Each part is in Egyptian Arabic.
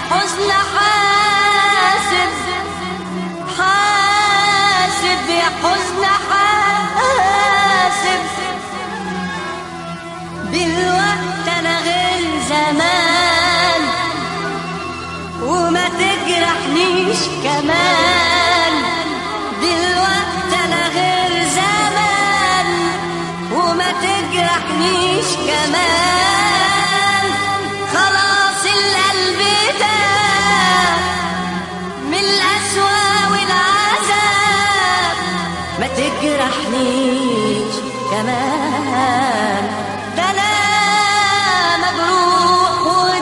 حزن حاسب حاسب يا حزن حاسب بالوقت انا غير زمان وما تجرحنيش كمان دلوقتي انا غير زمان وما تجرحنيش كمان خلاص القلب ده من القسوة والعذاب ما تجرحنيش كمان ده انا مجروح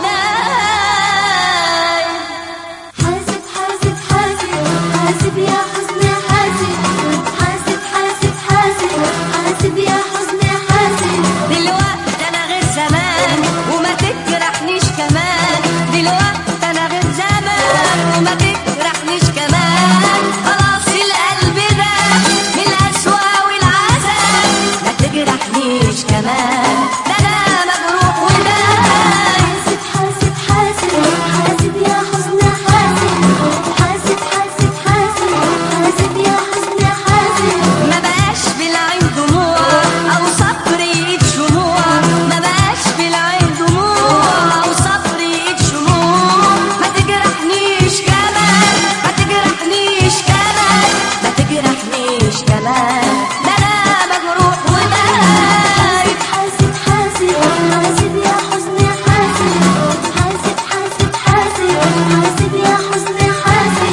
وداي حاسب حاسب حاسب حاسب يا حزن حاسب حاسب حاسب حاسب حاسب يا حزن حاسب دلوقتي انا غير زمان وما تجرحنيش كمان دلوقتي انا غير زمان وما تجرحنيش كمان خلاص القلب ده من القسوة والعذاب ما تجرحنيش كمان ده انا مجروح وداي حاسب حاسب حاسب حاسب يا حزن حاسب حاسب حاسب حاسب حاسب يا حزن حاسب ما بقاش بالعين دموع او صبر ايد شموع ما بقاش بالعين دموع او صبر ايد شموع ما تجرحنيش كمان ما تجرحنيش كمان ما تجرحنيش كمان ده انا مجروح وباي حاسب حاسب حاسب يا حزن حاسب حاسب حاسب حاسب حاسب يا حزن حاسب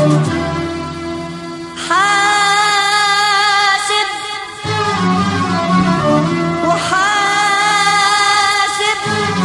حاسب وحاسب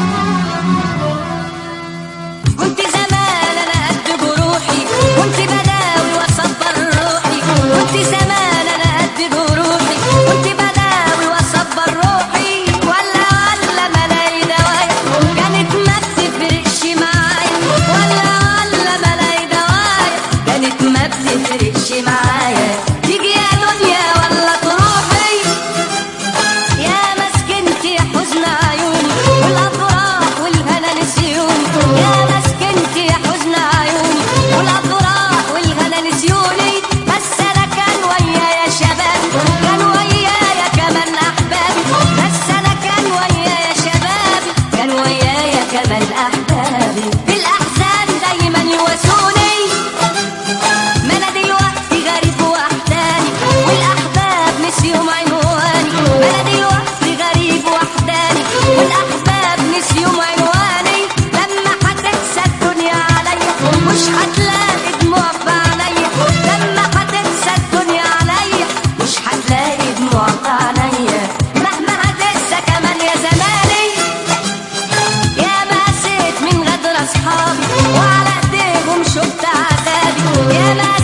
كنت زمان انا قد جروحي كنت بداوي واصبر روحي كنت زمان انا قد جروحي كنت بداوي واصبر روحي ولا ولا ملاقي دوايا كانت ما بتفرقش معايا ولا ولا ملاقي دوايا كانت ما بتفرقش معايا تيجي يا دنيا ولا تروحي يا مسكنتي يا حزن عيوني والافراح والهنا نسيوني يا مسكنتي يا حزن عيوني والافراح والهنا نسيوني بس انا كان ويايا شباب كان ويايا كمان احبابي بس انا كان ويايا شبابي كان ويايا كمان احبابي في الاحزان دايما يواسوني ما انا دلوقتي غريب وحداني والاحباب نسيهم عنواني ما انا دلوقتي غريب وحداني والاحباب نسيهم عنواني لما هتنسى الدنيا عليا مش هتلاقي دموع في عينيا لما هتنسى الدنيا عليا مش هتلاقي دموع في عينيا مهما هتنسى كمان يا زماني يا باسيت من غدر اصحابي وعلى ايديهم شفت عذابي يا باسيت